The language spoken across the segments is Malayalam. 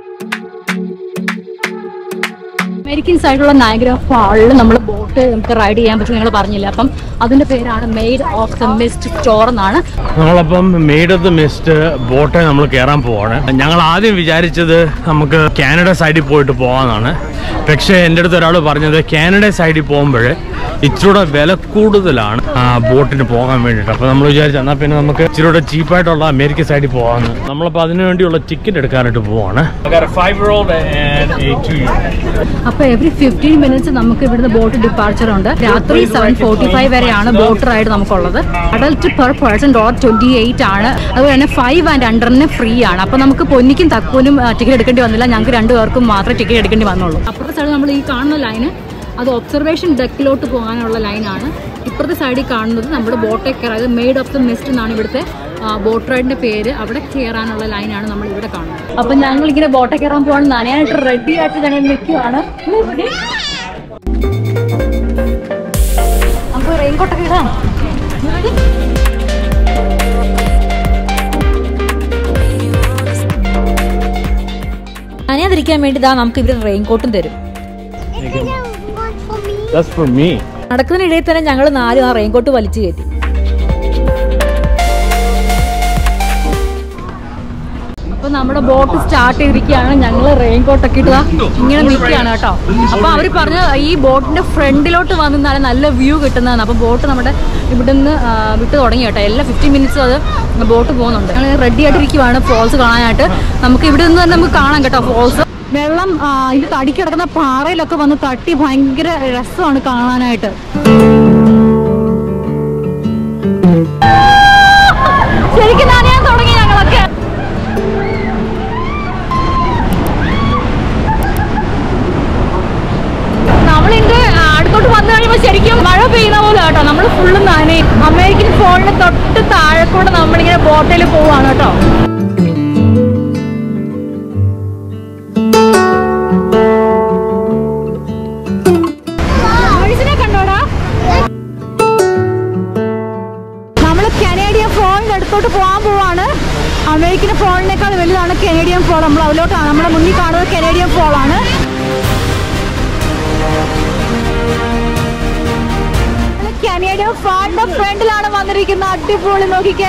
അമേരിക്കൻ സൈഡിലുള്ള നയഗ്ര ഫാളിൽ നമ്മൾ ബോട്ട് നമുക്ക് റൈഡ് ചെയ്യാൻ പറ്റും നിങ്ങൾ പറഞ്ഞില്ല അപ്പം അതിന്റെ പേരാണ് Maid of the Mist store എന്നാണ് നമ്മളപ്പം മെയ്ഡ് ഓഫ് ദ മിസ്റ്റ് ബോട്ടെ നമ്മൾ കയറാൻ പോവാണ് ഞങ്ങൾ ആദ്യം വിചാരിച്ചത് നമുക്ക് കാനഡ സൈഡിൽ പോയിട്ട് പോകാമെന്നാണ് പക്ഷേ എൻ്റെ അടുത്ത് ഒരാൾ പറഞ്ഞത് കാനഡ സൈഡിൽ പോകുമ്പോൾ ഇച്ചിരൂടെ വില കൂടുതലാണ് ആ ബോട്ടിന് പോകാൻ വേണ്ടിയിട്ട് അപ്പോൾ നമ്മൾ വിചാരിച്ചു എന്നാൽ പിന്നെ നമുക്ക് ഇച്ചിരൂടെ ചീപ്പായിട്ടുള്ള അമേരിക്ക സൈഡിൽ പോകാമെന്ന് നമ്മളപ്പോൾ അതിനു വേണ്ടിയുള്ള ടിക്കറ്റ് എടുക്കാനായിട്ട് പോവാണ് അപ്പൊ എവറി ഫിഫ്റ്റീൻ മിനിറ്റ്സ് നമുക്ക് ഇവിടുന്ന് ബോട്ട് ഡിപ്പാർച്ചർ ഉണ്ട് രാത്രി സെവൻ ഫോർട്ടി ഫൈവ് വരെയാണ് ബോട്ട് റൈഡ് നമുക്കുള്ളത് adult per person door twenty eight ആണ് അതുപോലെ തന്നെ ഫൈവ് ആൻഡ് അണ്ടറിന് ഫ്രീ ആണ് അപ്പൊ നമുക്ക് പൊന്നിക്കും തക്കൂനും ടിക്കറ്റ് എടുക്കേണ്ടി വന്നില്ല ഞങ്ങൾക്ക് രണ്ടുപേർക്കും മാത്രമേ ടിക്കറ്റ് എടുക്കേണ്ടി വന്നുള്ളൂ അപ്പുറത്തെ സൈഡ് നമ്മൾ ഈ കാണുന്ന ലൈന് അത് ഒബ്സർവേഷൻ ഡെക്കിലോട്ട് പോകാനുള്ള ലൈനാണ് ഇപ്പുറത്തെ സൈഡിൽ കാണുന്നത് നമ്മുടെ ബോട്ടെ കയറാതെ മെയ്ഡ് ഓഫ് ദ മിസ്റ്റ് എന്നാണ് ഇവിടുത്തെ ബോട്ട് റൈഡിന്റെ പേര് അവിടെ കയറാനുള്ള ലൈനാണ് നമ്മൾ ഇവിടെ കാണുന്നത് അപ്പൊ ഞങ്ങൾ ഇങ്ങനെ ബോട്ടെ കയറാൻ പോകാൻ നനയാനായിട്ട് റെഡി ആയിട്ട് ഞങ്ങൾ നിൽക്കുവാണ് നമുക്ക് റെയിൻകോട്ടൊക്കെ ഇടാം നനയാതിരിക്കാൻ വേണ്ടി ഇതാ നമുക്ക് ഇവർ റെയിൻകോട്ടും തരും That's for me. നടക്കുന്നതിനിടയിൽ തന്നെ ഞങ്ങൾ നാലും ആ റെയിൻകോട്ട് വലിച്ചു കയറ്റി അപ്പൊ നമ്മുടെ ബോട്ട് സ്റ്റാർട്ട് ചെയ്തിരിക്കുകയാണ് ഞങ്ങൾ റെയിൻകോട്ടൊക്കെ ഇട്ടതാ ഇങ്ങനെ നിൽക്കുകയാണ് കേട്ടോ അപ്പൊ അവർ പറഞ്ഞ ഈ ബോട്ടിന്റെ ഫ്രണ്ടിലോട്ട് വന്ന് നല്ല നല്ല വ്യൂ കിട്ടുന്നതാണ് അപ്പൊ ബോട്ട് നമ്മുടെ ഇവിടുന്ന് ആ, വിട്ട് തുടങ്ങി കേട്ടോ എല്ലാ ഫിഫ്റ്റീൻ മിനിറ്റ്സും അത് ബോട്ട് പോകുന്നുണ്ട് ഞങ്ങൾ റെഡി ആയിട്ടിരിക്കുവാണ് ഫോൾസ് കാണാനായിട്ട് നമുക്ക് ഇവിടെ നിന്ന് തന്നെ നമുക്ക് കാണാം കേട്ടോ ഫോൾസ് വെള്ളം ആ, ഇത് തടിക്ക് കിടക്കുന്ന പാറയിലൊക്കെ വന്ന് തട്ടി ഭയങ്കര രസമാണ് കാണാനായിട്ട് ശരിക്കും നനയാൻ തുടങ്ങി ഞങ്ങളൊക്കെ നമ്മളിന്റെ അടുത്തോട്ട് വന്നു കഴിയുമ്പോൾ ശരിക്കും മഴ പെയ്യുന്ന പോലെ കേട്ടോ നമ്മൾ ഫുള്ള് നനയും അമേരിക്കൻ ഫോണിന് തൊട്ട് താഴെ കൂടെ നമ്മളിങ്ങനെ ബോട്ടിൽ പോവാണ് കേട്ടോ ആഴ്ചനെ കണ്ടോടാ നമ്മൾ കനേഡിയൻ ഫോണിന്റെ അടുത്തോട്ട് പോകാൻ പോവാണ് അമേരിക്കൻ ഫോണിനേക്കാൾ വലുതാണ് കനേഡിയൻ ഫോൾ നമ്മൾ അതിലോട്ടാണ് നമ്മുടെ മുന്നിൽ കാണുന്നത് കനേഡിയൻ ഫോൾ ആണ് കനേഡിയൻ ഫോണിന്റെ ഫ്രണ്ടിലാണ് വന്നിരിക്കുന്നത് അടിപൊളി നോക്കിക്കേ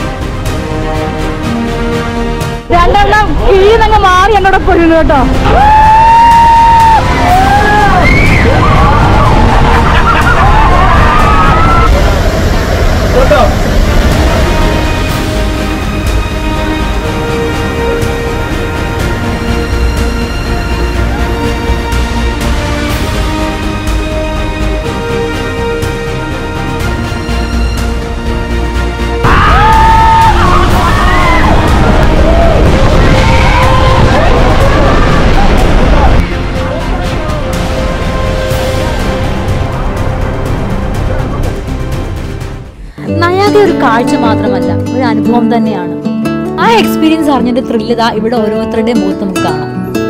രണ്ടെണ്ണം കീഴങ്ങ് മാറി എന്നോട് പോയിരുന്നു കേട്ടോ നയാഗ ഒരു കാഴ്ച മാത്രമല്ല ഒരു അനുഭവം തന്നെയാണ് ആ എക്സ്പീരിയൻസ് അറിഞ്ഞതിന്റെ ത്രില്ലിത ഇവിടെ ഓരോരുത്തരുടെയും മുഖത്ത് നമുക്ക് കാണാം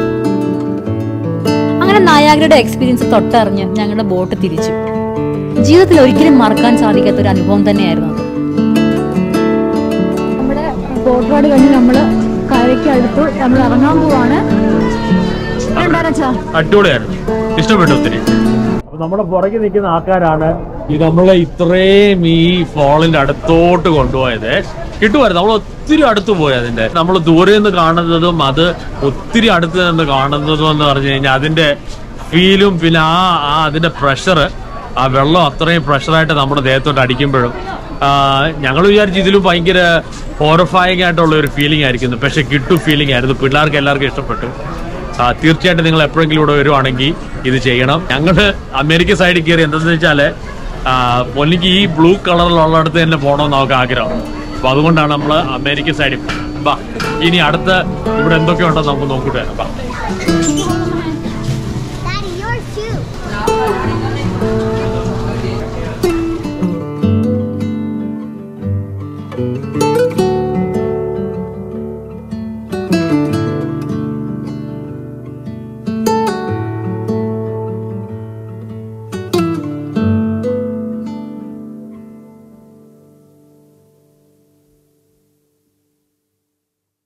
അങ്ങനെ നയാഗയുടെ എക്സ്പീരിയൻസ് തൊട്ടറിഞ്ഞ് ഞങ്ങളുടെ ബോട്ട് തിരിച്ചു ജീവിതത്തിൽ ഒരിക്കലും മറക്കാൻ സാധിക്കാത്ത ഒരു അനുഭവം തന്നെയായിരുന്നു അത് നമ്മുടെ ബോട്ട് റൈഡ് കഴിഞ്ഞ് നമ്മള് കരയ്ക്ക് അടുത്ത് നമ്മൾ ഇറങ്ങാൻ പോവാണ് എന്താണെച്ചാ അടിപൊളിയായിരുന്നു ഇഷ്ടപ്പെട്ടു ഒത്തിരി അപ്പൊ നമ്മുടെ പുറകെ നിൽക്കുന്ന ആൾക്കാരാണ് ഈ നമ്മളെ ഇത്രയും ഈ ഫോളിന്റെ അടുത്തോട്ട് കൊണ്ടുപോയത് കിട്ടുമായിരുന്നു നമ്മൾ ഒത്തിരി അടുത്ത് പോയി അതിന്റെ നമ്മൾ ദൂരെ നിന്ന് കാണുന്നതും അത് ഒത്തിരി അടുത്ത് നിന്ന് കാണുന്നതും എന്ന് പറഞ്ഞു കഴിഞ്ഞാൽ അതിന്റെ ഫീലും പിന്നെ ആ ആ അതിന്റെ പ്രഷർ ആ വെള്ളം അത്രയും പ്രഷറായിട്ട് നമ്മുടെ ദേഹത്തോട്ട് അടിക്കുമ്പോഴും ഞങ്ങൾ വിചാരിച്ചു ഇതിലും ഭയങ്കര ഹോറഫായിങ് ആയിട്ടുള്ള ഒരു ഫീലിംഗ് ആയിരിക്കുന്നു പക്ഷെ കിട്ടു ഫീലിംഗ് ആയിരുന്നു പിള്ളേർക്ക് എല്ലാവർക്കും ഇഷ്ടപ്പെട്ടു ആ, തീർച്ചയായിട്ടും നിങ്ങൾ എപ്പോഴെങ്കിലും ഇവിടെ വരുവാണെങ്കിൽ ഇത് ചെയ്യണം ഞങ്ങള് അമേരിക്ക സൈഡിൽ കയറി എന്താണെന്ന് വെച്ചാല് ആ, പൊന്നിക്ക് ഈ ബ്ലൂ കളറിലുള്ളിടത്ത് തന്നെ പോകണമെന്ന് നമുക്ക് ആഗ്രഹം അപ്പൊ അതുകൊണ്ടാണ് നമ്മൾ അമേരിക്ക സൈഡിൽ ബാ ഇനി അടുത്ത ഇവിടെ എന്തൊക്കെയുണ്ടോ നമുക്ക് നോക്കിട്ട് വരാം ബാ